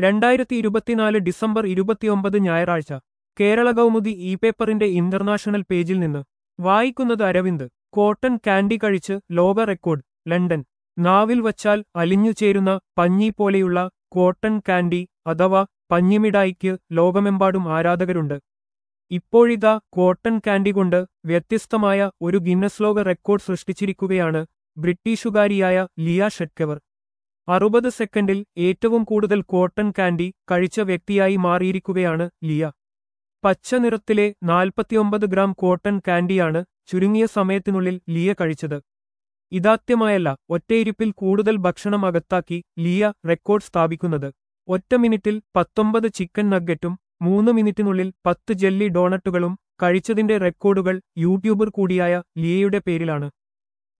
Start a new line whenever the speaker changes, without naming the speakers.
രണ്ടായിരത്തി ഇരുപത്തിനാല് ഡിസംബർ ഇരുപത്തിയൊമ്പത് ഞായറാഴ്ച കേരള കൗമുദി ഇ പേപ്പറിന്റെ ഇന്റർനാഷണൽ പേജിൽ നിന്ന് വായിക്കുന്നത് അരവിന്ദ് കോട്ടൺ കാൻഡി കഴിച്ച് ലോക റെക്കോർഡ് ലണ്ടൻ നാവിൽ വച്ചാൽ അലിഞ്ഞു ചേരുന്ന പഞ്ഞി പോലെയുള്ള കോട്ടൺ കാൻഡി അഥവാ പഞ്ഞിമിഠായിക്ക് ലോകമെമ്പാടും ആരാധകരുണ്ട് ഇപ്പോഴിതാ കോട്ടൺ കാൻഡി കൊണ്ട് വ്യത്യസ്തമായ ഒരു ഗിന്നസ് ലോക റെക്കോർഡ് സൃഷ്ടിച്ചിരിക്കുകയാണ് ബ്രിട്ടീഷുകാരിയായ ലിയ ഷെറ്റ്കവർ അറുപത് സെക്കൻഡിൽ ഏറ്റവും കൂടുതൽ കോട്ടൺ കാൻഡി കഴിച്ച വ്യക്തിയായി മാറിയിരിക്കുകയാണ് ലിയ പച്ച നിറത്തിലെ നാൽപ്പത്തിയൊമ്പത് ഗ്രാം കോട്ടൺ കാൻഡിയാണ് ചുരുങ്ങിയ സമയത്തിനുള്ളിൽ ലിയ കഴിച്ചത് ഇതാത്യമായല്ല ഒറ്റയിരിപ്പിൽ കൂടുതൽ ഭക്ഷണം അകത്താക്കി ലിയ റെക്കോർഡ് സ്ഥാപിക്കുന്നത് ഒറ്റ മിനിറ്റിൽ പത്തൊമ്പത് ചിക്കൻ നഗ്ഗറ്റും മൂന്ന് മിനിറ്റിനുള്ളിൽ പത്ത് ജെല്ലി ഡോണട്ടുകളും കഴിച്ചതിന്റെ റെക്കോർഡുകൾ യൂട്യൂബർ കൂടിയായ ലിയയുടെ പേരിലാണ്